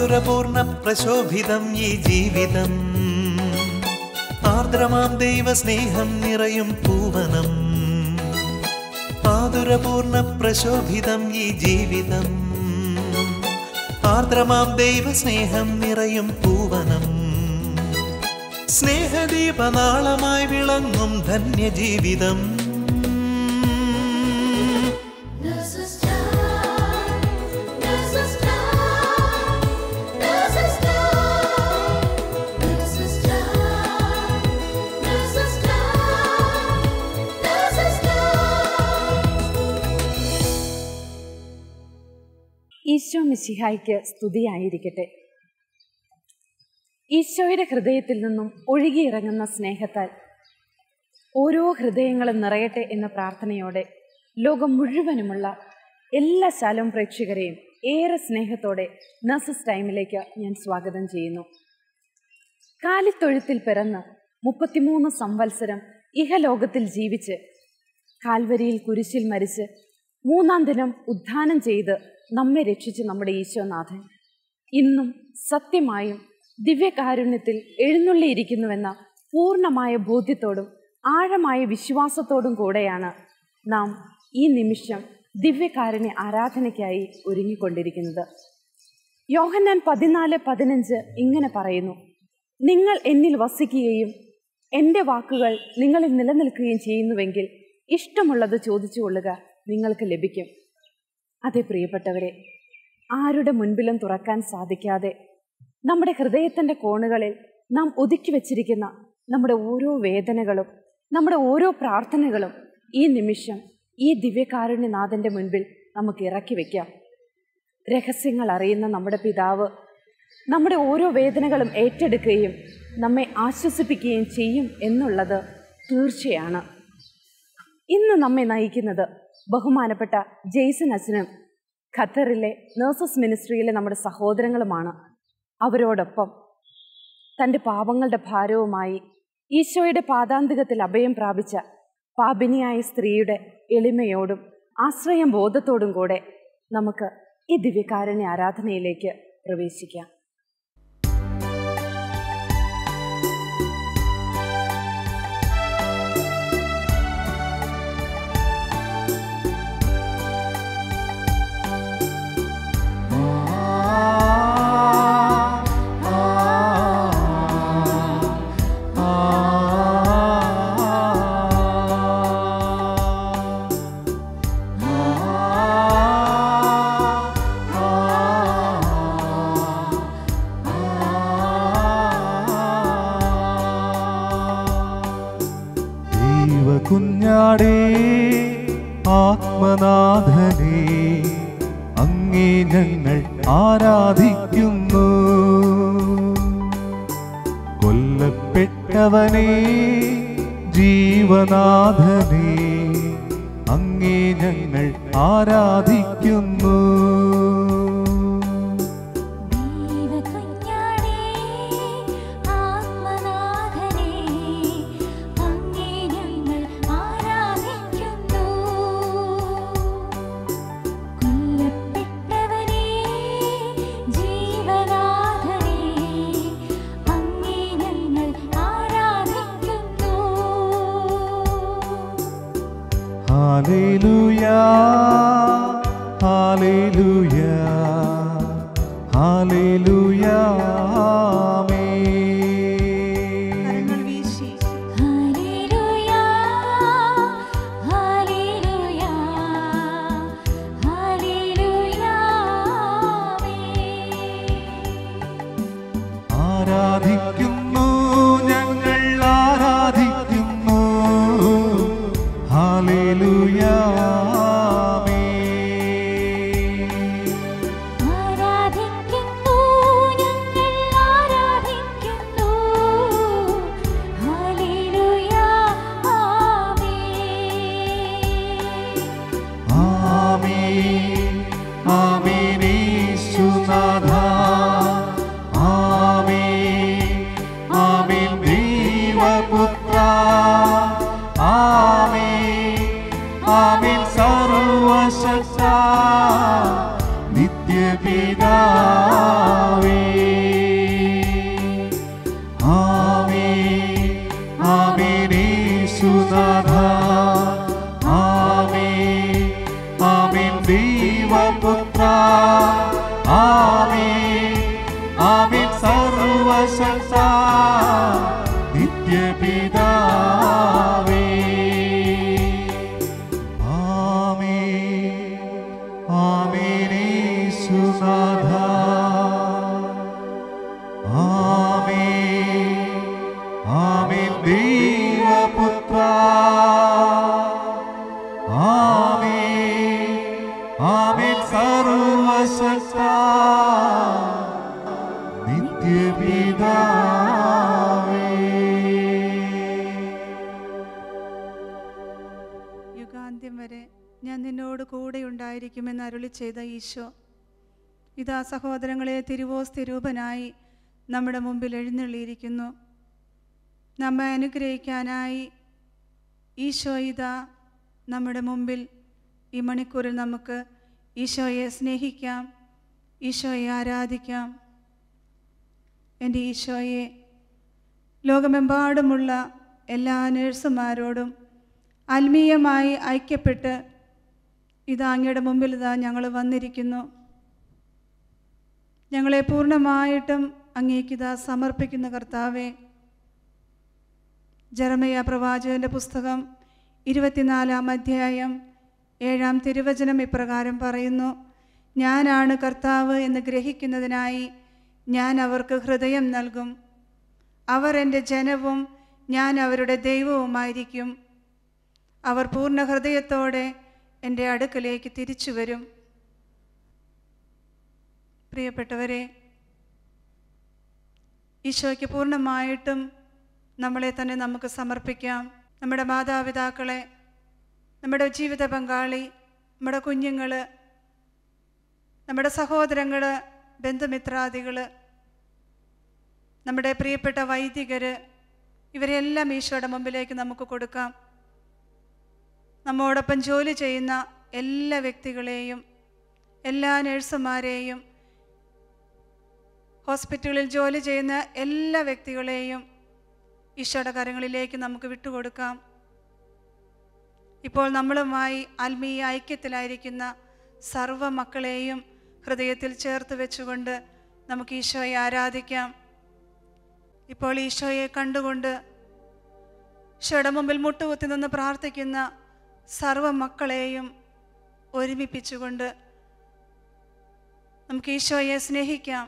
മാധുരപൂർണ പ്രശോഭിതം ഈ ജീവിതം ആർദ്രമാം ദൈവസ്നേഹം നിറയും പൂവനം മാധുരപൂർണ പ്രശോഭിതം ഈ ജീവിതം ആർദ്രമാം ദൈവസ്നേഹം നിറയും പൂവനം സ്നേഹദീപനാളമായി വിളങ്ങും ധന്യജീവിതം There's a star, there's a star, there's a star, there's a star, there's a star, there's a star. Isho മിശിഹായ്ക്ക് സ്തുതിയായിരിക്കട്ടെ ഈശോയുടെ ഹൃദയത്തിൽ നിന്നും ഒഴുകിയിറങ്ങുന്ന സ്നേഹത്താൽ ഓരോ ഹൃദയങ്ങളും നിറയട്ടെ എന്ന പ്രാർത്ഥനയോടെ ലോകം മുഴുവനുമുള്ള എല്ലാ ശാലോം പ്രേക്ഷകരെയും ഏറെ സ്നേഹത്തോടെ നഴ്സസ് ടൈമിലേക്ക് ഞാൻ സ്വാഗതം ചെയ്യുന്നു കാലിത്തൊഴുത്തിൽ പിറന്ന് മുപ്പത്തിമൂന്ന് സംവത്സരം ഇഹലോകത്തിൽ ജീവിച്ച് കാൽവരിയിൽ കുരിശിൽ മരിച്ച് മൂന്നാം ദിനം ഉദ്ധാനം ചെയ്ത് നമ്മെ രക്ഷിച്ച് നമ്മുടെ ഈശോനാഥൻ ഇന്നും സത്യമായും ദിവ്യകാരുണ്യത്തിൽ എഴുന്നള്ളിയിരിക്കുന്നുവെന്ന പൂർണ്ണമായ ബോധ്യത്തോടും ആഴമായ വിശ്വാസത്തോടും കൂടെയാണ് നാം ഈ നിമിഷം ദിവ്യകാരുണ്യ ആരാധനയ്ക്കായി ഒരുങ്ങിക്കൊണ്ടിരിക്കുന്നത് യോഹന്നാൻ പതിനാല് പതിനഞ്ച് ഇങ്ങനെ പറയുന്നു നിങ്ങൾ എന്നിൽ വസിക്കുകയും എൻ്റെ വാക്കുകൾ നിങ്ങളിൽ നിലനിൽക്കുകയും ചെയ്യുന്നുവെങ്കിൽ ഇഷ്ടമുള്ളത് ചോദിച്ചു കൊള്ളുക നിങ്ങൾക്ക് ലഭിക്കും അതെ പ്രിയപ്പെട്ടവരെ ആരുടെ മുൻപിലും തുറക്കാൻ സാധിക്കാതെ നമ്മുടെ ഹൃദയത്തിൻ്റെ കോണുകളിൽ നാം ഒതുക്കി വച്ചിരിക്കുന്ന നമ്മുടെ ഓരോ വേദനകളും നമ്മുടെ ഓരോ പ്രാർത്ഥനകളും ഈ നിമിഷം ഈ ദിവ്യകാരുണ്യനാഥൻ്റെ മുൻപിൽ നമുക്ക് ഇറക്കി വയ്ക്കാം രഹസ്യങ്ങൾ അറിയുന്ന നമ്മുടെ പിതാവ് നമ്മുടെ ഓരോ വേദനകളും ഏറ്റെടുക്കുകയും നമ്മെ ആശ്വസിപ്പിക്കുകയും ചെയ്യും എന്നുള്ളത് തീർച്ചയാണ് ഇന്ന് നമ്മെ നയിക്കുന്നത് ബഹുമാനപ്പെട്ട ജെയ്സൺ അച്ഛനും ഖത്തറിലെ നഴ്സസ് മിനിസ്ട്രിയിലെ നമ്മുടെ സഹോദരങ്ങളുമാണ് അവരോടൊപ്പം തൻ്റെ പാപങ്ങളുടെ ഭാരവുമായി ഈശോയുടെ പാദാന്തികത്തിൽ അഭയം പ്രാപിച്ച പാപിനിയായ സ്ത്രീയുടെ എളിമയോടും ആശ്രയം ബോധത്തോടും കൂടെ നമുക്ക് ഈ ദിവ്യകാരുണ്യ ആരാധനയിലേക്ക് പ്രവേശിക്കാം ദൈവകുഞ്ഞാടേ ആത്മനാഥനെ അങ്ങേ ഞങ്ങൾ ആരാധിക്കുന്നു കൊല്ലപ്പെട്ടവനെ ജീവനാഥനെ അങ്ങേ ഞങ്ങൾ ആരാധിക്കുന്നു ദൈവകുഞ്ഞാടേ ആത്മനാഥനേ അങ്ങേ ഞങ്ങൾ ആരാധിക്കുന്നു കൊല്ലപ്പെട്ടവനേ ജീവനാഥനേ അങ്ങേ ഞങ്ങൾ ആരാധിക്കുന്നു ഹാലേലൂയാ ഹാലേലൂയാ ഹാലേലൂയാ ആമേൻ. ഹല്ലേലൂയാ ഹല്ലേലൂയാ ഹല്ലേലൂയാ ആരാധിക്കുന്നു ഞങ്ങൾ ആരാധിക്കുന്നു ഹാലേലൂയാ ആമേൻ. ദൈവപുത്ര ആമേൻ ആമേൻ സർവശക്ത നിത്യപിതാവേ ആമേൻ ആമേൻ യേശുനാഥ ആമേൻ ആമേൻ ദൈവപുത്ര ആമേൻ ആമേൻ സർവശക്ത നിത്യപിതാവേ യുഗാന്ത്യം വരെ ഞാൻ നിന്നോട് കൂടെ ഉണ്ടായിരിക്കുമെന്ന് അരുളി ചെയ്ത ഈശോ ഇതാ സഹോദരങ്ങളെ തിരുവോസ്തി രൂപനായി നമ്മുടെ മുമ്പിൽ എഴുന്നള്ളിയിരിക്കുന്നു നമ്മെ അനുഗ്രഹിക്കാനായി ഈശോ ഇതാ നമ്മുടെ മുമ്പിൽ ഈ മണിക്കൂറിൽ നമുക്ക് ഈശോയെ സ്നേഹിക്കാം ഈശോയെ ആരാധിക്കാം എൻ്റെ ഈശോയെ ലോകമെമ്പാടുമുള്ള എല്ലാ നേഴ്സുമാരോടും ആത്മീയമായി ഐക്യപ്പെട്ട് ഇതാ അങ്ങയുടെ മുമ്പിൽ ഇതാ ഞങ്ങൾ വന്നിരിക്കുന്നു ഞങ്ങളെ പൂർണ്ണമായിട്ടും അങ്ങേക്കിതാ സമർപ്പിക്കുന്ന കർത്താവെ ജറമയ പ്രവാചകന്റെ പുസ്തകം ഇരുപത്തിനാലാം അധ്യായം ഏഴാം തിരുവചനം ഇപ്രകാരം പറയുന്നു ഞാനാണ് കർത്താവ് എന്ന് ഗ്രഹിക്കുന്നതിനായി ഞാൻ അവർക്ക് ഹൃദയം നൽകും അവർ എൻ്റെ ജനവും ഞാൻ അവരുടെ ദൈവവുമായിരിക്കും അവർ പൂർണ്ണ ഹൃദയത്തോടെ എൻ്റെ അടുക്കലേക്ക് തിരിച്ചു വരും പ്രിയപ്പെട്ടവരെ ഈശോയ്ക്ക് പൂർണ്ണമായിട്ടും നമ്മളെ തന്നെ നമുക്ക് സമർപ്പിക്കാം നമ്മുടെ മാതാപിതാക്കളെ നമ്മുടെ ജീവിത പങ്കാളി നമ്മുടെ കുഞ്ഞുങ്ങൾ നമ്മുടെ സഹോദരങ്ങൾ ബന്ധുമിത്രാദികൾ നമ്മുടെ പ്രിയപ്പെട്ട വൈദികർ ഇവരെല്ലാം ഈശോയുടെ മുമ്പിലേക്ക് നമുക്ക് കൊടുക്കാം നമ്മോടൊപ്പം ജോലി ചെയ്യുന്ന എല്ലാ വ്യക്തികളെയും എല്ലാ നഴ്സുമാരെയും ഹോസ്പിറ്റലിൽ ജോലി ചെയ്യുന്ന എല്ലാ വ്യക്തികളെയും ഈശോയുടെ കരങ്ങളിലേക്ക് നമുക്ക് വിട്ടുകൊടുക്കാം ഇപ്പോൾ നമ്മളുമായി ആത്മീയ ഐക്യത്തിലായിരിക്കുന്ന സർവ്വ മക്കളെയും ഹൃദയത്തിൽ ചേർത്ത് വെച്ചുകൊണ്ട് നമുക്ക് ഈശോയെ ആരാധിക്കാം ഇപ്പോൾ ഈശോയെ കണ്ടുകൊണ്ട് ഈശോയുടെ മുമ്പിൽ മുട്ടുകുത്തി നിന്ന് പ്രാർത്ഥിക്കുന്ന സർവ മക്കളെയും ഒരുമിപ്പിച്ചുകൊണ്ട് നമുക്ക് ഈശോയെ സ്നേഹിക്കാം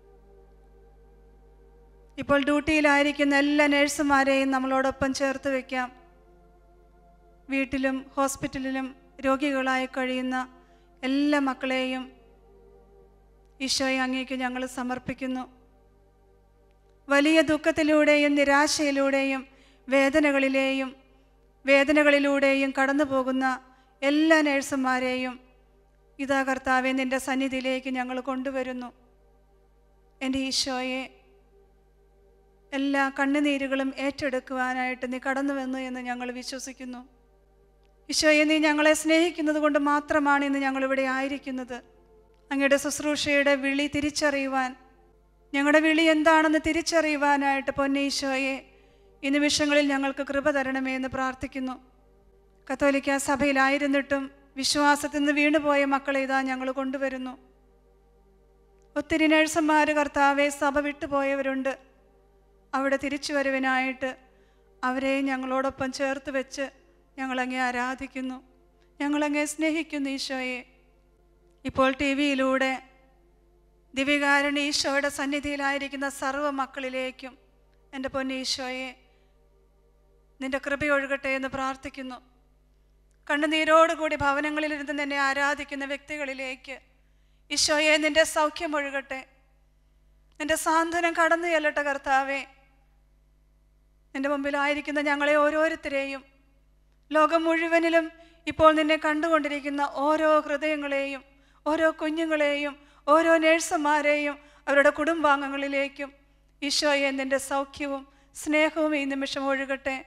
ഇപ്പോൾ ഡ്യൂട്ടിയിലായിരിക്കുന്ന എല്ലാ നഴ്സുമാരെയും നമ്മളോടൊപ്പം ചേർത്ത് വയ്ക്കാം വീട്ടിലും ഹോസ്പിറ്റലിലും രോഗികളായി കഴിയുന്ന എല്ലാ മക്കളെയും ഈശോയെ അങ്ങേക്ക് ഞങ്ങൾ സമർപ്പിക്കുന്നു വലിയ ദുഃഖത്തിലൂടെയും നിരാശയിലൂടെയും വേദനകളിലെയും വേദനകളിലൂടെയും കടന്നു പോകുന്ന എല്ലാ നേഴ്സുമാരെയും ഇതാ കർത്താവെ നിൻ്റെ സന്നിധിയിലേക്ക് ഞങ്ങൾ കൊണ്ടുവരുന്നു എൻ്റെ ഈശോയെ എല്ലാ കണ്ണുനീരുകളും ഏറ്റെടുക്കുവാനായിട്ട് നീ കടന്നു വന്നു എന്ന് ഞങ്ങൾ വിശ്വസിക്കുന്നു ഈശോയെ നീ ഞങ്ങളെ സ്നേഹിക്കുന്നത് കൊണ്ട് മാത്രമാണ് ഇന്ന് ഞങ്ങളിവിടെ ആയിരിക്കുന്നത് അങ്ങയുടെ ശുശ്രൂഷയുടെ വിളി തിരിച്ചറിയുവാൻ ഞങ്ങളുടെ വിളി എന്താണെന്ന് തിരിച്ചറിയുവാനായിട്ട് പൊന്നെ ഈശോയെ ഈ നിമിഷങ്ങളിൽ ഞങ്ങൾക്ക് കൃപ തരണമേ എന്ന് പ്രാർത്ഥിക്കുന്നു കത്തോലിക്ക സഭയിലായിരുന്നിട്ടും വിശ്വാസത്തിൽ നിന്ന് വീണുപോയ മക്കളെ ഇതാ ഞങ്ങൾ കൊണ്ടുവരുന്നു ഒത്തിരി നഴ്സന്മാർ കർത്താവെ സഭ വിട്ടുപോയവരുണ്ട് അവിടെ തിരിച്ചു വരവിനായിട്ട് അവരെ ഞങ്ങളോടൊപ്പം ചേർത്ത് വെച്ച് ഞങ്ങളങ്ങെ ആരാധിക്കുന്നു ഞങ്ങളങ്ങെ സ്നേഹിക്കുന്നു ഈശോയെ ഇപ്പോൾ ടി വിയിലൂടെ ദിവ്യകാരുണ്യ ഈശോയുടെ സന്നിധിയിലായിരിക്കുന്ന സർവ്വ മക്കളിലേക്കും എൻ്റെ പൊന്നെ ഈശോയെ നിന്റെ കൃപയൊഴുകട്ടെ എന്ന് പ്രാർത്ഥിക്കുന്നു കണ്ണുനീരോടുകൂടി ഭവനങ്ങളിലിരുന്ന് നിന്നെ ആരാധിക്കുന്ന വ്യക്തികളിലേക്ക് ഈശോയെ നിന്റെ സൗഖ്യം ഒഴുകട്ടെ നിന്റെ സാന്ത്വനം കടന്നു ചെല്ലട്ടെ കർത്താവേ നിന്റെ മുമ്പിലായിരിക്കുന്ന ഞങ്ങളെ ഓരോരുത്തരെയും ലോകം മുഴുവനിലും ഇപ്പോൾ നിന്നെ കണ്ടുകൊണ്ടിരിക്കുന്ന ഓരോ ഹൃദയങ്ങളെയും ഓരോ കുഞ്ഞുങ്ങളെയും ഓരോ നേഴ്സുമാരെയും അവരുടെ കുടുംബാംഗങ്ങളിലേക്കും ഈശോയെ നിന്റെ സൗഖ്യവും സ്നേഹവും ഈ നിമിഷം ഒഴുകട്ടെ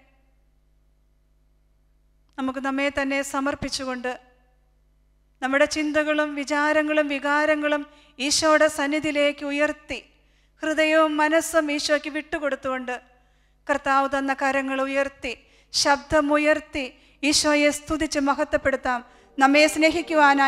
നമുക്ക് നമ്മെ തന്നെ സമർപ്പിച്ചുകൊണ്ട് നമ്മുടെ ചിന്തകളും വിചാരങ്ങളും വികാരങ്ങളും ഈശോയുടെ സന്നിധിയിലേക്ക് ഉയർത്തി ഹൃദയവും മനസ്സും ഈശോയ്ക്ക് വിട്ടുകൊടുത്തുകൊണ്ട് കർത്താവ് തന്ന കരങ്ങൾ ഉയർത്തി ശബ്ദമുയർത്തി ഈശോയെ സ്തുതിച്ച് മഹത്വപ്പെടുത്താം നമ്മെ സ്നേഹിക്കുവാനായി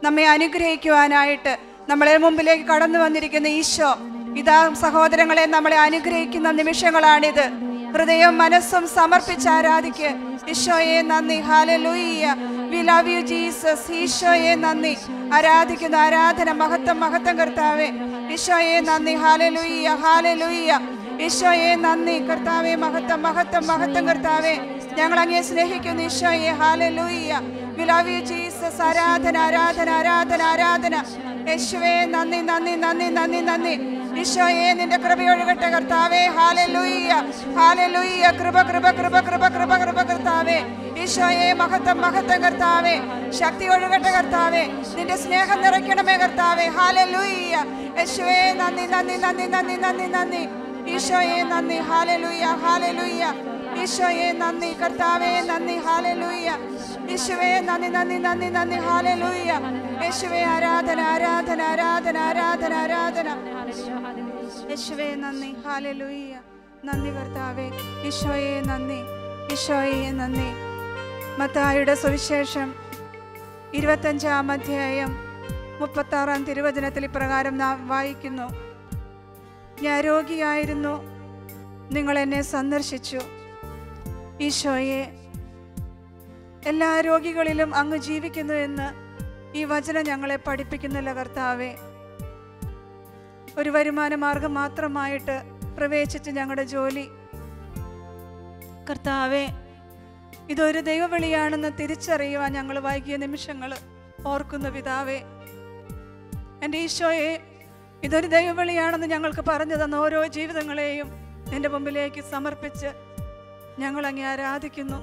നമ്മെ അനുഗ്രഹിക്കുവാനായിട്ട് നമ്മളെ മുമ്പിലേക്ക് കടന്നു വന്നിരിക്കുന്ന ഈശോ ഇതാ സഹോദരങ്ങളെ നമ്മളെ അനുഗ്രഹിക്കുന്ന നിമിഷങ്ങളാണിത് ഹൃദയം മനസ്സും സമർപ്പിച്ച് ആരാധിക്ക് ഈശോയെ നന്ദി ഹാലലൂയ്യ വി ലവ് യു ജീസസ് ഈശോയെ നന്ദി ആരാധിക്കുന്ന ആരാധന മഹത്വം മഹത്വം കർത്താവേ ഈശോയെ നന്ദി ഹാലലൂയ്യ ഹാലലൂയ്യ ഈശോയെ നന്ദി കർത്താവേ മഹത്വം മഹത്വം മഹത്വം കർത്താവേ ഞങ്ങൾ അങ്ങേ സ്നേഹിക്കുന്നു ഈശോയെ ഹാലലൂയ്യ വി ലവ് യു ജീസസ് ആരാധന ആരാധന ആരാധന ആരാധന യേശുവേ നന്ദി നന്ദി നന്ദി നന്ദി നന്ദി ഈശോയെ നിന്റെ കൃപയൊഴുകട്ടെ കർത്താവേ ഹാലലൂയ്യ ഹാലലൂയ്യ കൃപ കൃപ കൃപ കൃപ കൃപ കൃപ കർത്താവേ ഈശോയെ മഹത്വം മഹത്വം കർത്താവേ ശക്തി ഒഴുകട്ടെ കർത്താവേ നിന്റെ സ്നേഹം നിറയ്ക്കണമേ കർത്താവേ ഹാലലൂയ്യ യേശുവേ നന്ദി നന്ദി നന്ദി നന്ദി നന്ദി നന്ദി ഈശോയെ നന്ദി ഹാലലൂയ്യ ഹാലലൂയ്യ ഈശോയെ നന്ദി കർത്താവേ നന്ദി ഹാലലൂയ്യ യേശുവേ നന്ദി നന്ദി നന്ദി നന്ദി ഹാലലൂയ്യ യേശുവേ ആരാധന ആരാധന ആരാധന ആരാധന ആരാധന യേശുവേ നന്ദി ഹാലലൂയ്യ നന്ദി കർത്താവേ ഈശോയെ നന്ദി ഈശോയെ നന്ദി മത്തായുടെ സുവിശേഷം ഇരുപത്തഞ്ചാം അധ്യായം മുപ്പത്താറാം തിരുവചനത്തിൽ ഇപ്രകാരം നാം വായിക്കുന്നു ഞാൻ രോഗിയായിരുന്നു നിങ്ങൾ എന്നെ സന്ദർശിച്ചു ഈശോയെ എല്ലാ രോഗികളിലും അങ്ങ് ജീവിക്കുന്നു എന്ന് ഈ വചനം ഞങ്ങളെ പഠിപ്പിക്കുന്നില്ല കർത്താവെ ഒരു വരുമാന മാർഗം മാത്രമായിട്ട് പ്രവേശിച്ച് ഞങ്ങളുടെ ജോലി കർത്താവെ ഇതൊരു ദൈവവിളിയാണെന്ന് തിരിച്ചറിയുവാൻ ഞങ്ങൾ വൈകിയ നിമിഷങ്ങൾ ഓർക്കുന്ന പിതാവേ എൻ്റെ ഈശോയെ ഇതൊരു ദൈവവിളിയാണെന്ന് ഞങ്ങൾക്ക് പറഞ്ഞു തന്ന ഓരോ ജീവിതങ്ങളെയും എൻ്റെ മുമ്പിലേക്ക് സമർപ്പിച്ച് ഞങ്ങൾ അങ്ങേ ആരാധിക്കുന്നു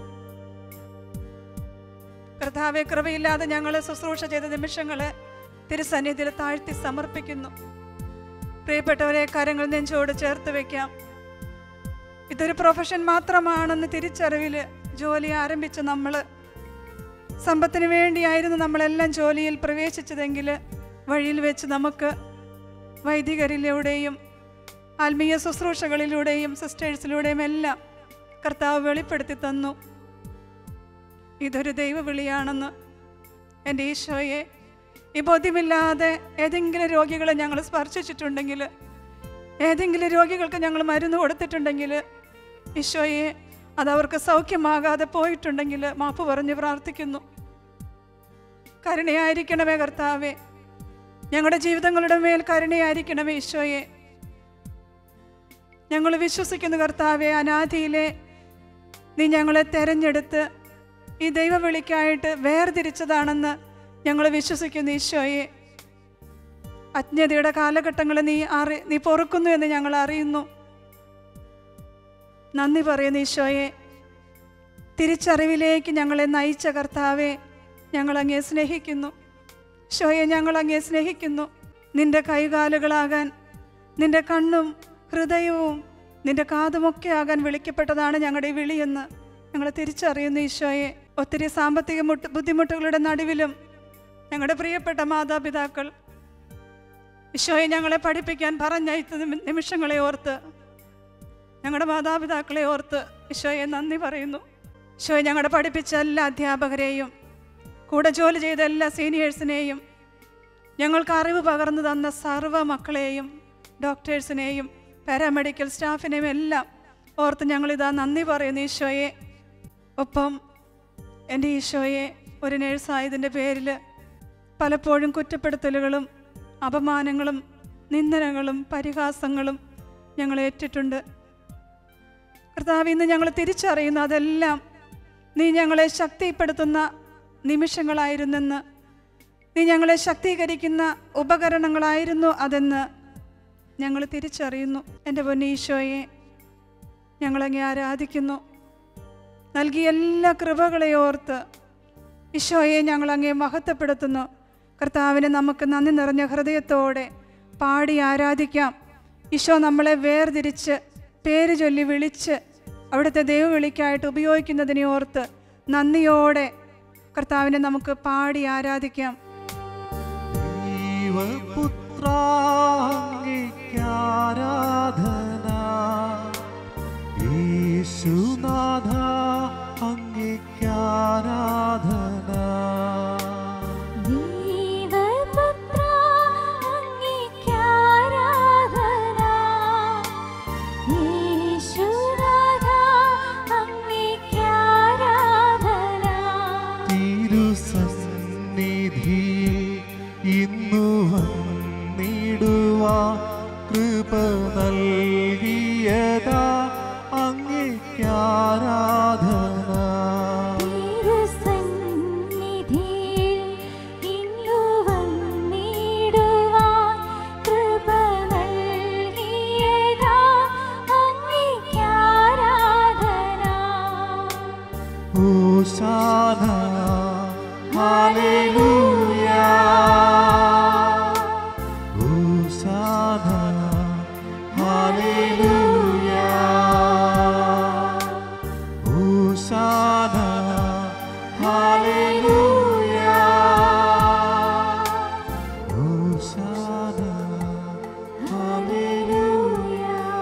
കർത്താവെ കൃപയില്ലാതെ ഞങ്ങൾ ശുശ്രൂഷ ചെയ്ത നിമിഷങ്ങളെ തിരുസന്നിധിയിൽ താഴ്ത്തി സമർപ്പിക്കുന്നു പ്രിയപ്പെട്ടവരെ കരങ്ങൾ നെഞ്ചോട് ചേർത്ത് വെക്കാം ഇതൊരു പ്രൊഫഷൻ മാത്രമാണെന്ന് തിരിച്ചറിവില് ജോലി ആരംഭിച്ച നമ്മൾ സമ്പത്തിന് വേണ്ടിയായിരുന്നു നമ്മളെല്ലാം ജോലിയിൽ പ്രവേശിച്ചതെങ്കിൽ വഴിയിൽ വെച്ച് നമുക്ക് വൈദികരിലൂടെയും ആത്മീയ ശുശ്രൂഷകളിലൂടെയും സിസ്റ്റേഴ്സിലൂടെയും എല്ലാം കർത്താവ് വെളിപ്പെടുത്തി തന്നു ഇതൊരു ദൈവവിളിയാണെന്ന് എൻ്റെ ഈശോയെ ഈ ബോധ്യമില്ലാതെ ഏതെങ്കിലും രോഗികളെ ഞങ്ങൾ സ്പർശിച്ചിട്ടുണ്ടെങ്കിൽ ഏതെങ്കിലും രോഗികൾക്ക് ഞങ്ങൾ മരുന്ന് കൊടുത്തിട്ടുണ്ടെങ്കിൽ ഈശോയെ അതവർക്ക് സൗഖ്യമാകാതെ പോയിട്ടുണ്ടെങ്കിൽ മാപ്പ് പറഞ്ഞ് പ്രാർത്ഥിക്കുന്നു കരുണയായിരിക്കണമേ കർത്താവേ ഞങ്ങളുടെ ജീവിതങ്ങളുടെ മേൽ കരുണയായിരിക്കണമേ ഈശോയെ ഞങ്ങൾ വിശ്വസിക്കുന്ന കർത്താവെ അനാദിയിലെ നീ ഞങ്ങളെ തെരഞ്ഞെടുത്ത് ഈ ദൈവവിളിക്കായിട്ട് വേർതിരിച്ചതാണെന്ന് ഞങ്ങൾ വിശ്വസിക്കുന്നു ഈശോയെ അജ്ഞതയുടെ കാലഘട്ടങ്ങൾ നീ അറി നീ പൊറുക്കുന്നു എന്ന് ഞങ്ങൾ അറിയുന്നു നന്ദി പറയുന്നു ഈശോയെ തിരിച്ചറിവിലേക്ക് ഞങ്ങളെ നയിച്ച കർത്താവെ ഞങ്ങൾ അങ്ങേ സ്നേഹിക്കുന്നു ഈശോയെ ഞങ്ങൾ അങ്ങേ സ്നേഹിക്കുന്നു നിന്റെ കൈകാലുകളാകാൻ നിന്റെ കണ്ണും ഹൃദയവും നിന്റെ കാതുമൊക്കെ ആകാൻ വിളിക്കപ്പെട്ടതാണ് ഞങ്ങളുടെ ഈ വിളിയെന്ന് ഞങ്ങൾ തിരിച്ചറിയുന്നു ഈശോയെ ഒത്തിരി സാമ്പത്തിക മുട്ട് ബുദ്ധിമുട്ടുകളുടെ നടുവിലും ഞങ്ങളുടെ പ്രിയപ്പെട്ട മാതാപിതാക്കൾ ഈശോയെ ഞങ്ങളെ പഠിപ്പിക്കാൻ പറഞ്ഞയച്ച നിമി- നിമിഷങ്ങളെ ഓർത്ത് ഞങ്ങളുടെ മാതാപിതാക്കളെ ഓർത്ത് ഈശോയെ നന്ദി പറയുന്നു ഈശോയെ ഞങ്ങളുടെ പഠിപ്പിച്ച എല്ലാ അധ്യാപകരെയും കൂടെ ജോലി ചെയ്ത എല്ലാ സീനിയേഴ്സിനെയും ഞങ്ങൾക്ക് അറിവ് പകർന്നു തന്ന സർവ്വ മക്കളെയും ഡോക്ടേഴ്സിനെയും പാരാമെഡിക്കൽ സ്റ്റാഫിനെയും എല്ലാം ഓർത്ത് ഞങ്ങളിതാ നന്ദി പറയുന്നു ഈശോയെ ഒപ്പം എൻ്റെ ഈശോയെ ഒരു നേഴ്സായതിൻ്റെ പേരിൽ പലപ്പോഴും കുറ്റപ്പെടുത്തലുകളും അപമാനങ്ങളും നിന്ദനങ്ങളും പരിഹാസങ്ങളും ഞങ്ങൾ ഏറ്റിട്ടുണ്ട് കർത്താവ് ഇന്ന് ഞങ്ങൾ തിരിച്ചറിയുന്നു അതെല്ലാം നീ ഞങ്ങളെ ശക്തിപ്പെടുത്തുന്ന നിമിഷങ്ങളായിരുന്നെന്ന് നീ ഞങ്ങളെ ശക്തീകരിക്കുന്ന ഉപകരണങ്ങളായിരുന്നു അതെന്ന് ഞങ്ങൾ തിരിച്ചറിയുന്നു എൻ്റെ പൊന്നീശോയെ ഞങ്ങളങ്ങെ ആരാധിക്കുന്നു നൽകിയ എല്ലാ കൃപകളെ ഓർത്ത് ഈശോയെ ഞങ്ങളങ്ങേ മഹത്വപ്പെടുത്തുന്നു കർത്താവിനെ നമുക്ക് നന്ദി നിറഞ്ഞ ഹൃദയത്തോടെ പാടി ആരാധിക്കാം ഈശോ നമ്മളെ വേർതിരിച്ച് പേര് ചൊല്ലി വിളിച്ച് അവിടുത്തെ ദൈവവിളിക്കായിട്ട് ഉപയോഗിക്കുന്നതിനെ ഓർത്ത് നന്ദിയോടെ കർത്താവിനെ നമുക്ക് പാടി ആരാധിക്കാം ദൈവപുത്രാംഗിക്കാരാധന യേശുനാഥ അംഗിക്കാരാധന ദൈവപുത്രാ വന്നിടുവാ കൃപ നൽകിയതാ അങ്ങേക്കാരാധന തിരുസന്നിധിയിൽ ഇങ്ങു വന്നിടുവാൻ കൃപ നൽകിയതാ അങ്ങേക്ക് ആരാധന. ഓശാന ഹാലേലൂയ ഓശാന ഹാലേലൂയ ഓശാന ഹാലേലൂയ ഓശാന ഹാലേലൂയ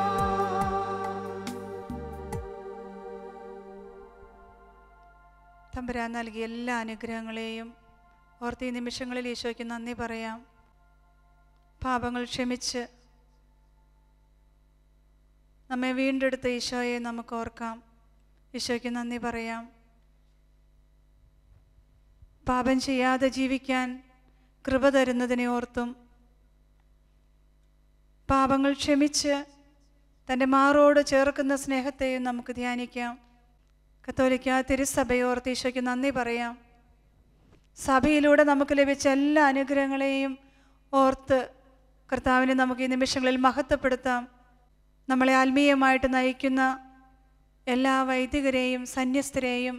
തമ്പുരാൻ നൽകിയ എല്ലാ അനുഗ്രഹങ്ങളെയും ഓർത്ത് ഈ നിമിഷങ്ങളിൽ ഈശോയ്ക്ക് നന്ദി പറയാം പാപങ്ങൾ ക്ഷമിച്ച് നമ്മെ വീണ്ടെടുത്ത ഈശോയെ നമുക്ക് ഓർക്കാം ഈശോയ്ക്ക് നന്ദി പറയാം പാപം ചെയ്യാതെ ജീവിക്കാൻ കൃപ തരുന്നതിനെ ഓർത്തും പാപങ്ങൾ ക്ഷമിച്ച് തൻ്റെ മാറോട് ചേർക്കുന്ന സ്നേഹത്തെയും നമുക്ക് ധ്യാനിക്കാം കത്തോലിക്ക തിരുസഭയോർത്ത് ഈശോയ്ക്ക് നന്ദി പറയാം സഭയിലൂടെ നമുക്ക് ലഭിച്ച എല്ലാ അനുഗ്രഹങ്ങളെയും ഓർത്ത് കർത്താവിനെ നമുക്ക് ഈ നിമിഷങ്ങളിൽ മഹത്വപ്പെടുത്താം നമ്മളെ ആത്മീയമായിട്ട് നയിക്കുന്ന എല്ലാ വൈദികരെയും സന്യസ്തരെയും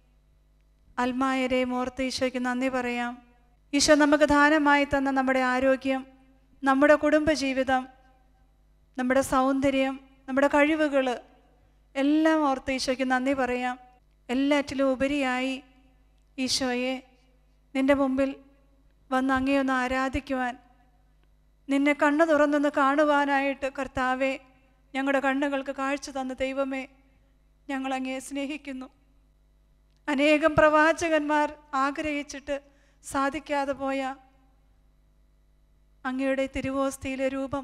അൽമായരെയും ഓർത്ത് ഈശോയ്ക്ക് നന്ദി പറയാം ഈശോ നമുക്ക് ദാനമായി തന്ന നമ്മുടെ ആരോഗ്യം നമ്മുടെ കുടുംബജീവിതം നമ്മുടെ സൗന്ദര്യം നമ്മുടെ കഴിവുകൾ എല്ലാം ഓർത്ത് ഈശോയ്ക്ക് നന്ദി പറയാം എല്ലാറ്റിലും ഉപരിയായി ഈശോയെ നിന്റെ മുമ്പിൽ വന്ന് അങ്ങയൊന്ന് ആരാധിക്കുവാൻ നിന്നെ കണ്ണു തുറന്നൊന്ന് കാണുവാനായിട്ട് കർത്താവെ ഞങ്ങളുടെ കണ്ണുകൾക്ക് കാഴ്ച തന്ന ദൈവമേ ഞങ്ങൾ അങ്ങയെ സ്നേഹിക്കുന്നു അനേകം പ്രവാചകന്മാർ ആഗ്രഹിച്ചിട്ട് സാധിക്കാതെ പോയ അങ്ങയുടെ തിരുവോസ്തിയിലെ രൂപം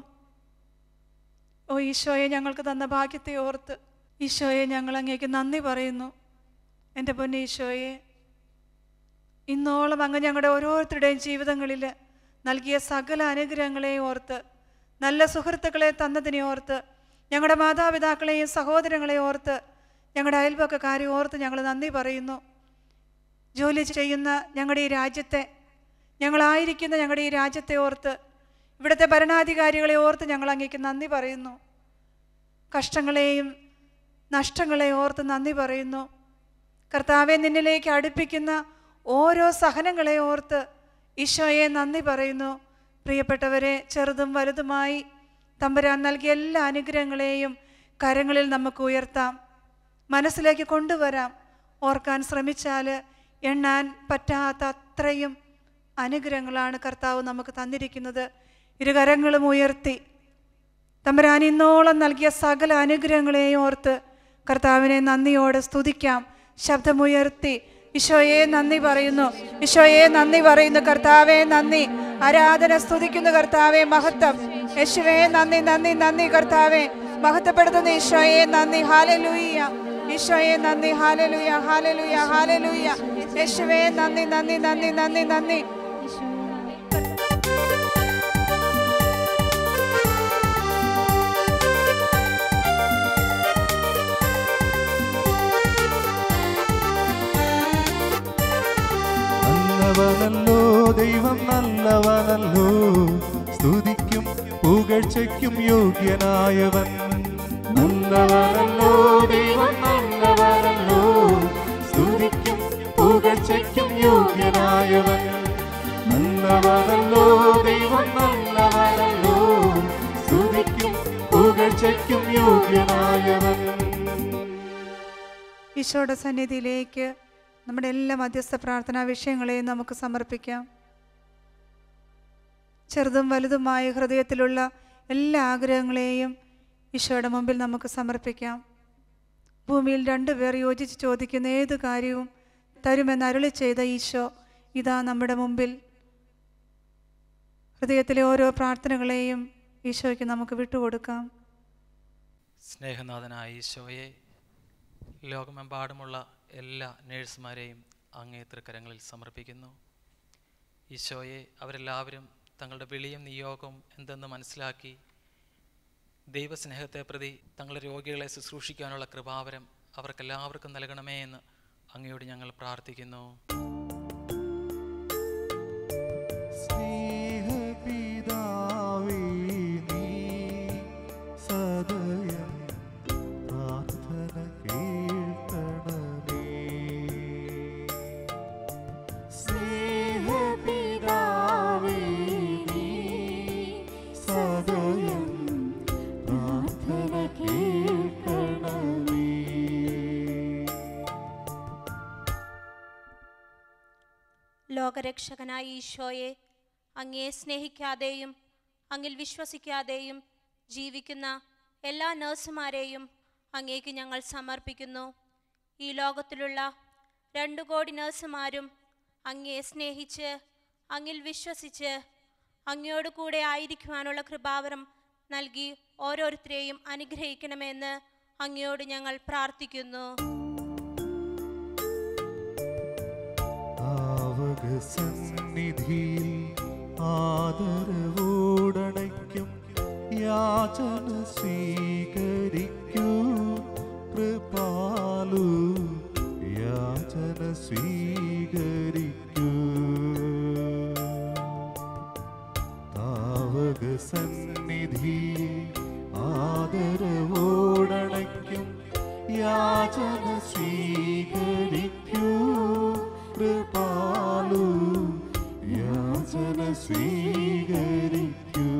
ഓ ഈശോയെ ഞങ്ങൾക്ക് തന്ന ഭാഗ്യത്തെ ഓർത്ത് ഈശോയെ ഞങ്ങൾ അങ്ങേക്ക് നന്ദി പറയുന്നു എൻ്റെ പൊന്നെ ഈശോയെ ഇന്നോളം അങ്ങ് ഞങ്ങളുടെ ഓരോരുത്തരുടെയും ജീവിതങ്ങളിൽ നൽകിയ സകല അനുഗ്രഹങ്ങളെയും ഓർത്ത് നല്ല സുഹൃത്തുക്കളെ തന്നതിനെ ഓർത്ത് ഞങ്ങളുടെ മാതാപിതാക്കളെയും സഹോദരങ്ങളെയും ഓർത്ത് ഞങ്ങളുടെ അയൽപക്കക്കാരെ ഓർത്ത് ഞങ്ങൾ നന്ദി പറയുന്നു ജോലി ചെയ്യുന്ന ഞങ്ങളുടെ ഈ രാജ്യത്തെ ഞങ്ങളായിരിക്കുന്ന ഞങ്ങളുടെ ഈ രാജ്യത്തെ ഓർത്ത് ഇവിടുത്തെ ഭരണാധികാരികളെ ഓർത്ത് ഞങ്ങൾ അങ്ങേക്ക് നന്ദി പറയുന്നു കഷ്ടങ്ങളെയും നഷ്ടങ്ങളെയും ഓർത്ത് നന്ദി പറയുന്നു കർത്താവെ നിന്നിലേക്ക് അടുപ്പിക്കുന്ന ഓരോ സഹനങ്ങളെ ഓർത്ത് ഈശോയെ നന്ദി പറയുന്നു പ്രിയപ്പെട്ടവരെ ചെറുതും വലുതുമായി തമ്പുരാൻ നൽകിയ എല്ലാ അനുഗ്രഹങ്ങളെയും കരങ്ങളിൽ നമുക്ക് ഉയർത്താം മനസ്സിലേക്ക് കൊണ്ടുവരാം ഓർക്കാൻ ശ്രമിച്ചാൽ എണ്ണാൻ പറ്റാത്ത അത്രയും അനുഗ്രഹങ്ങളാണ് കർത്താവ് നമുക്ക് തന്നിരിക്കുന്നത് ഇരുകരങ്ങളും ഉയർത്തി തമ്പുരാൻ ഇന്നോളം നൽകിയ സകല അനുഗ്രഹങ്ങളെയും ഓർത്ത് കർത്താവിനെ നന്ദിയോടെ സ്തുതിക്കാം ശബ്ദമുയർത്തി ഈശോയെ നന്ദി പറയുന്നു ഈശോയെ നന്ദി പറയുന്നു കർത്താവെ നന്ദി ആരാധന സ്തുതിക്കുന്നു കർത്താവെ മഹത്വം യേശുവേ നന്ദി നന്ദി നന്ദി കർത്താവെ മഹത്വപ്പെടുത്തുന്ന ഈശോയെ നന്ദി ഹാലലൂയ ഈശോയെ നന്ദി ഹാലലൂയ ഹാലലൂയ ഹാലലൂയ യേശുവേ നന്ദി നന്ദി നന്ദി നന്ദി നന്ദി നല്ലവനല്ലോ ദൈവം നല്ലവനല്ലോ സ്തുതിക്കും പുകഴ്ചയ്ക്കും യോഗ്യനായവൻ നല്ലവനല്ലോ ദൈവം നല്ലവനല്ലോ സ്തുതിക്കും പുകഴ്ചയ്ക്കും യോഗ്യനായവൻ നല്ലവനല്ലോ ദൈവം നല്ലവനല്ലോ സ്തുതിക്കും പുകഴ്ചയ്ക്കും യോഗ്യനായവൻ ഈശോയുടെ സന്നിധിയിലേക്ക് നമ്മുടെ എല്ലാ മധ്യസ്ഥ പ്രാർത്ഥനാ വിഷയങ്ങളെയും നമുക്ക് സമർപ്പിക്കാം ചെറുതും വലുതുമായ ഹൃദയത്തിലുള്ള എല്ലാ ആഗ്രഹങ്ങളെയും ഈശോയുടെ മുമ്പിൽ നമുക്ക് സമർപ്പിക്കാം ഭൂമിയിൽ രണ്ടുപേർ യോജിച്ച് ചോദിക്കുന്ന ഏത് കാര്യവും തരുമെന്ന് അരുളി ചെയ്ത ഈശോ ഇതാ നമ്മുടെ മുമ്പിൽ ഹൃദയത്തിലെ ഓരോ പ്രാർത്ഥനകളെയും ഈശോയ്ക്ക് നമുക്ക് വിട്ടുകൊടുക്കാം സ്നേഹനാഥനായ ഈശോയെ ലോകമെമ്പാടുമുള്ള എല്ലാ നേഴ്സുമാരെയും അങ്ങേ തൃക്കരങ്ങളിൽ സമർപ്പിക്കുന്നു ഈശോയെ അവരെല്ലാവരും തങ്ങളുടെ വിളിയും നിയോഗവും എന്തെന്ന് മനസ്സിലാക്കി ദൈവസ്നേഹത്തെ പ്രതി തങ്ങളുടെ രോഗികളെ ശുശ്രൂഷിക്കാനുള്ള കൃപാവരം അവർക്കെല്ലാവർക്കും നൽകണമേ എന്ന് അങ്ങയോട് ഞങ്ങൾ പ്രാർത്ഥിക്കുന്നു സ്നേഹപിതാവേ നീ സദയം പ്രാർത്ഥന കേൾക്കണമേ സ്നേഹപിതാവേ നീ സദയം പ്രാർത്ഥന കേൾക്കണമേ ലോകരക്ഷകനായ ഈശോയെ അങ്ങയെ സ്നേഹിക്കാതെയും അങ്ങിൽ വിശ്വസിക്കാതെയും ജീവിക്കുന്ന എല്ലാ നഴ്സുമാരെയും അങ്ങേക്ക് ഞങ്ങൾ സമർപ്പിക്കുന്നു ഈ ലോകത്തിലുള്ള രണ്ടു കോടി നഴ്സുമാരും അങ്ങയെ സ്നേഹിച്ച് അങ്ങിൽ വിശ്വസിച്ച് അങ്ങയോട് കൂടെ ആയിരിക്കുവാനുള്ള കൃപാവരം നൽകി ഓരോരുത്തരെയും അനുഗ്രഹിക്കണമെന്ന് അങ്ങയോട് ഞങ്ങൾ പ്രാർത്ഥിക്കുന്നു ആവക സന്നിധിയിൽ ആദരവോടണയ്ക്കും യാചന സ്വീകരിക്കൂ കൃപാലു യാചന സ്വീകരിക്കൂ താവക സന്നിധിയിൽ ആദരവോടണയ്ക്കും യാചന സ്വീകരിക്കൂ കൃപാലു യാചന സ്വീകരിക്കൂ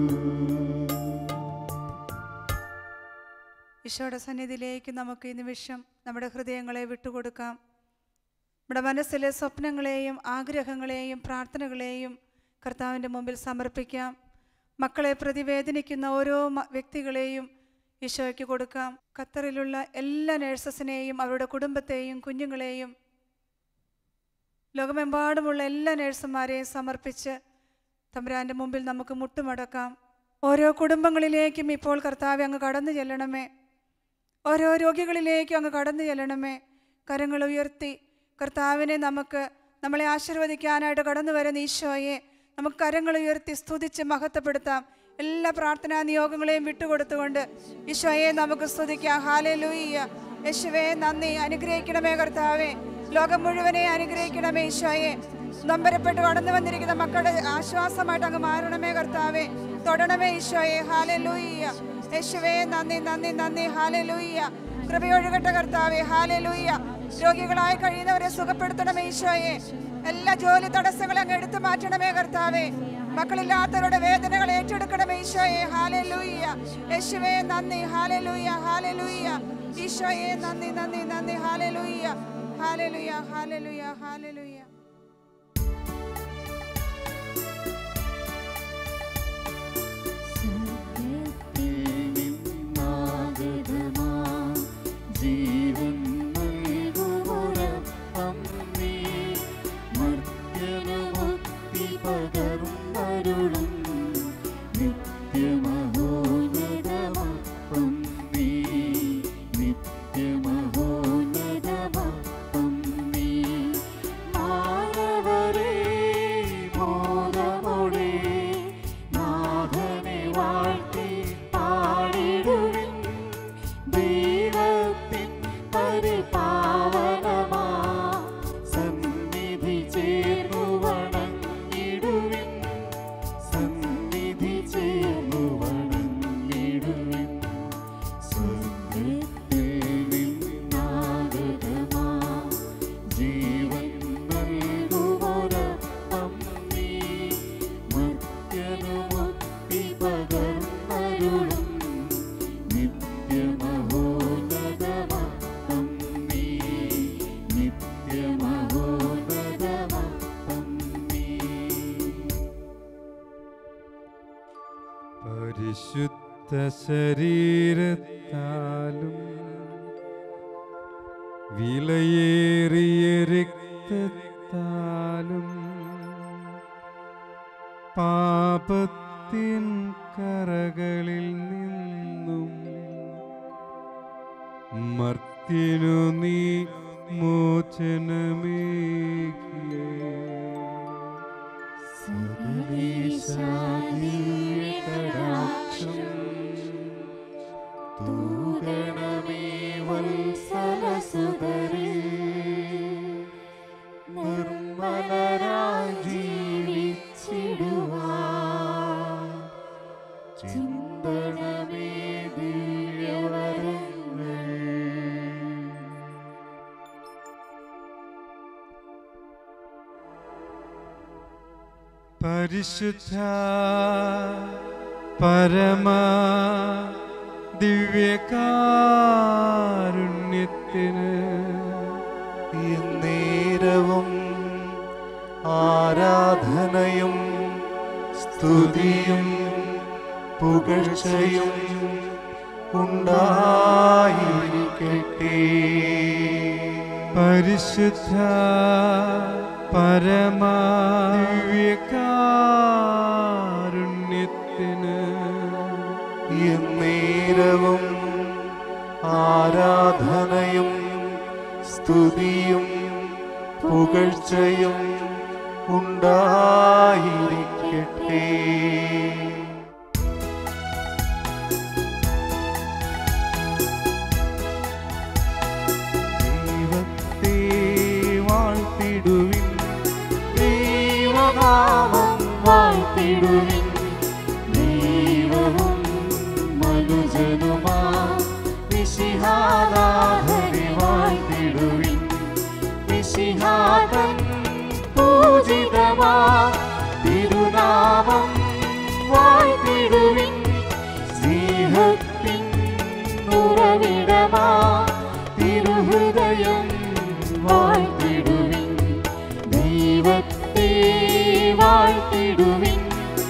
ഈശോയുടെ സന്നിധിയിലേക്ക് നമുക്ക് ഈ നിമിഷം നമ്മുടെ ഹൃദയങ്ങളെ വിട്ടുകൊടുക്കാം നമ്മുടെ മനസ്സിലെ സ്വപ്നങ്ങളെയും ആഗ്രഹങ്ങളെയും പ്രാർത്ഥനകളെയും കർത്താവിൻ്റെ മുമ്പിൽ സമർപ്പിക്കാം മക്കളെ പ്രതിവേദനിക്കുന്ന ഓരോ മ- വ്യക്തികളെയും ഈശോയ്ക്ക് കൊടുക്കാം ഖത്തറിലുള്ള എല്ലാ നേഴ്സസിനെയും അവരുടെ കുടുംബത്തെയും കുഞ്ഞുങ്ങളെയും ലോകമെമ്പാടുമുള്ള എല്ലാ നേഴ്സുമാരെയും സമർപ്പിച്ച് തമ്പുരാൻ്റെ മുമ്പിൽ നമുക്ക് മുട്ടുമടക്കാം ഓരോ കുടുംബങ്ങളിലേക്കും ഇപ്പോൾ കർത്താവ് അങ്ങ് കടന്നു ചെല്ലണമേ ഓരോ രോഗികളിലേക്കും അങ്ങ് കടന്നു ചെല്ലണമേ കരങ്ങൾ ഉയർത്തി കർത്താവിനെ നമുക്ക് നമ്മളെ ആശീർവദിക്കാനായിട്ട് കടന്നു വരുന്ന ഈശോയെ നമുക്ക് കരങ്ങൾ ഉയർത്തി സ്തുതിച്ച് മഹത്വപ്പെടുത്താം എല്ലാ പ്രാർത്ഥനാ നിയോഗങ്ങളെയും വിട്ടുകൊടുത്തുകൊണ്ട് ഈശോയെ നമുക്ക് സ്തുതിക്കാം ഹാലേ ലൂയ്യ യേശുവേ നന്ദി അനുഗ്രഹിക്കണമേ കർത്താവേ ലോകം മുഴുവനെ അനുഗ്രഹിക്കണമേ ഈശോയെ നമ്പരപ്പെട്ട് കടന്നു വന്നിരിക്കുന്ന മക്കളുടെ ആശ്വാസമായിട്ട് അങ്ങ് മാറണമേ കർത്താവേ തൊടണമേ ഈശോയെ ഹാലേ ലൂയ്യ യേശുവേ നന്ദി നന്ദി നന്ദി ഹാലേ ലൂയ്യ കൃപയൊഴുകട്ടെ കർത്താവേ ഹാലേ ലൂയ്യ രോഗികളായി കഴിയുന്നവരെ സുഖപ്പെടുത്തണമേ ഈശോയെ എല്ലാ ജോലി തടസ്സങ്ങളും അങ്ങ് എടുത്തു മാറ്റണമേ കർത്താവേ മക്കളില്ലാത്തവരുടെ വേദനകൾ ഏറ്റെടുക്കണമേ ഈശോയെ ഹാലേ ലൂയ്യ യേശുവേ നന്ദി ഹാലേ ലൂയ്യ ഹാലേ ലൂയ്യ ഈശോയെ നന്ദി നന്ദി നന്ദി ഹാലേ ലൂയ്യ ഹാലേ ലൂയ്യ ഹാലേ ലൂയ്യ ഹാലേ ലൂയ്യ ജീവൻ നൽകുമൊരമ്മേ മർത്യനമുക്തി പകർന്നരുളും നിത്യമഹോന്നതമപ്പം നീ നിത്യമഹോന്നതമപ്പം നീ മാനവരേ മോദമോടെ നാഥനെ വാഴ്ത്തി പാടിടുവിൻ ദൈവത്തിൻ പരിപാവനമാ സന്നിധി ചേർന്നു വണങ്ങിടുവിൻ സന്നിധി ചേർന്നു വണങ്ങിടുവിൻ സ്വർഗത്തിൽ നിന്നാഗതമാ ജീവൻ നൽകുമൊരപ്പം നീ മർത്യനുമുക്തി പകർന്നരുളും നിത്യമഹോന്നതമപ്പം നീ നിത്യമഹോന്നതമപ്പം നീ പരിശുദ്ധ ശരീരത്താലും വിലയേറിയ രക്തത്താലും പാപത്തിൻ കറകളിൽ നിന്നും മർത്യനു നീ മോചനമേകിയേ സകലേശാദികടാക്ഷം തൂകണമേ വത്സലസുതരേ നിർമ്മലരായി ജീവിച്ചിടുവാൻ ചിന്തണമേ ദിവ്യവരങ്ങൾ പരിശുദ്ധ പരമ ദിവ്യകാരുണ്യത്തിന് എന്നേരവും ആരാധനയും സ്തുതിയും പുകഴ്ചയും ഉണ്ടായിരിക്കട്ടെ പരിശുദ്ധ പരമ ദിവ്യകാരുണ്യത്തിന് എന്നേരവും ആരാധനയും സ്തുതിയും പുകഴ്ചയും ഉണ്ടായിരിക്കട്ടെ ദൈവത്തെ വാഴ്ത്തിടുവിൻ ദൈവനാമം വാഴ്ത്തിടുവിൻ ദൈവവും മനുജനുമാ വിശിഹാനാഥനെ വാഴ്ത്തിടുവിൻ വിശിഹാതൻ പൂജിതമാ തിരുനാമം വാഴ്ത്തിടുവിൻ സ്നേഹത്തിൻ ഉറവിടമാ തിരുഹൃദയം വാഴ്ത്തിടുവിൻ ദൈവത്തെ വാഴ്ത്തിടുവിൻ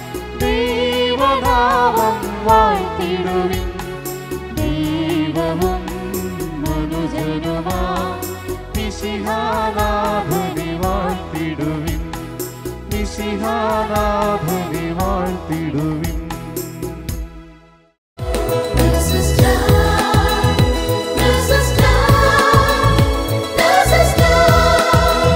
ദൈവനാമം വാഴ്ത്തിടുവിൻ ദൈവവും മനുജനുമാ വിശിഹാനാഭനെ വാഴ്ത്തിടുവിൻ വിശിഹാനാഭനെ വാഴ്ത്തിടുവിൻ This is time. This is time. This is time.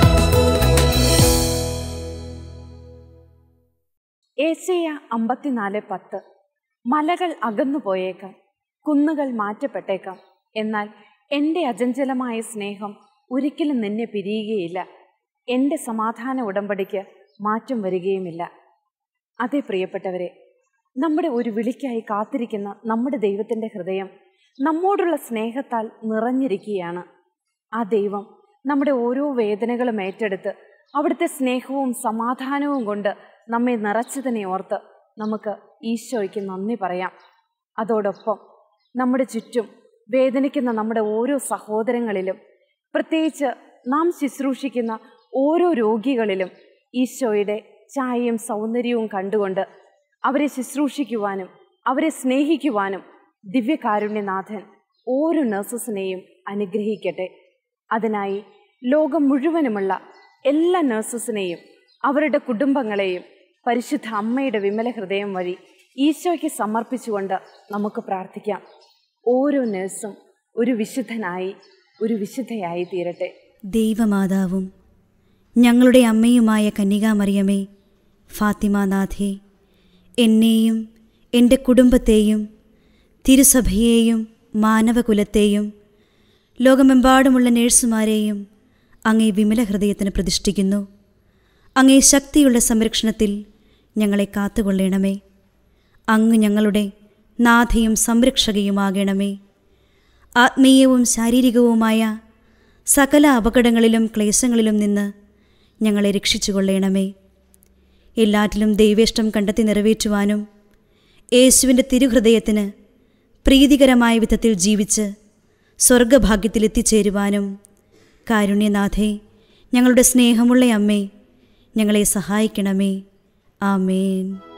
ഏശയ അമ്പത്തിനാല് പത്ത് മലകൾ അകന്നു പോയേക്കാം കുന്നുകൾ മാറ്റപ്പെട്ടേക്കാം എന്നാൽ എൻ്റെ അചഞ്ചലമായ സ്നേഹം ഒരിക്കലും നിന്നെ പിരിയുകയില്ല എൻ്റെ സമാധാന ഉടമ്പടിക്ക് മാറ്റം വരികയുമില്ല അതെ പ്രിയപ്പെട്ടവരെ നമ്മുടെ ഒരു വിളിക്കായി കാത്തിരിക്കുന്ന നമ്മുടെ ദൈവത്തിൻ്റെ ഹൃദയം നമ്മോടുള്ള സ്നേഹത്താൽ നിറഞ്ഞിരിക്കുകയാണ് ആ ദൈവം നമ്മുടെ ഓരോ വേദനകളും ഏറ്റെടുത്ത് അവിടുത്തെ സ്നേഹവും സമാധാനവും കൊണ്ട് നമ്മെ നിറച്ചതിനെ ഓർത്ത് നമുക്ക് ഈശോയ്ക്ക് നന്ദി പറയാം അതോടൊപ്പം നമ്മുടെ ചുറ്റും വേദനിക്കുന്ന നമ്മുടെ ഓരോ സഹോദരങ്ങളിലും പ്രത്യേകിച്ച് നാം ശുശ്രൂഷിക്കുന്ന ഓരോ രോഗികളിലും ഈശോയുടെ ചായയും സൗന്ദര്യവും കണ്ടുകൊണ്ട് അവരെ ശുശ്രൂഷിക്കുവാനും അവരെ സ്നേഹിക്കുവാനും ദിവ്യകാരുണ്യനാഥൻ ഓരോ നഴ്സസിനെയും അനുഗ്രഹിക്കട്ടെ അതിനായി ലോകം മുഴുവനുമുള്ള എല്ലാ നഴ്സസിനെയും അവരുടെ കുടുംബങ്ങളെയും പരിശുദ്ധ അമ്മയുടെ വിമല ഹൃദയം വഴി ഈശോയ്ക്ക് സമർപ്പിച്ചുകൊണ്ട് നമുക്ക് പ്രാർത്ഥിക്കാം ഓരോ നഴ്സും ഒരു വിശുദ്ധനായി ഒരു വിശുദ്ധയായി തീരട്ടെ ദൈവമാതാവും ഞങ്ങളുടെ അമ്മയുമായ കന്യകാമറിയമേ ഫാത്തിമാനാഥേ എന്നെയും എൻ്റെ കുടുംബത്തെയും തിരുസഭയെയും മാനവകുലത്തെയും ലോകമെമ്പാടുമുള്ള നേഴ്സുമാരെയും അങ്ങേ വിമല ഹൃദയത്തിന് പ്രതിഷ്ഠിക്കുന്നു അങ്ങേ ശക്തിയുള്ള സംരക്ഷണത്തിൽ ഞങ്ങളെ കാത്തുകൊള്ളണമേ അങ്ങ് ഞങ്ങളുടെ നാഥയും സംരക്ഷകയുമാകണമേ ആത്മീയവും ശാരീരികവുമായ സകല അപകടങ്ങളിലും ക്ലേശങ്ങളിലും നിന്ന് ഞങ്ങളെ രക്ഷിച്ചുകൊള്ളണമേ എല്ലാറ്റിലും ദൈവേഷ്ടം കണ്ടെത്തി നിറവേറ്റുവാനും യേശുവിൻ്റെ തിരുഹൃദയത്തിന് പ്രീതികരമായ വിധത്തിൽ ജീവിച്ച് സ്വർഗഭാഗ്യത്തിൽ എത്തിച്ചേരുവാനും കാരുണ്യനാഥേ ഞങ്ങളുടെ സ്നേഹമുള്ള അമ്മേ ഞങ്ങളെ സഹായിക്കണമേ ആമേൻ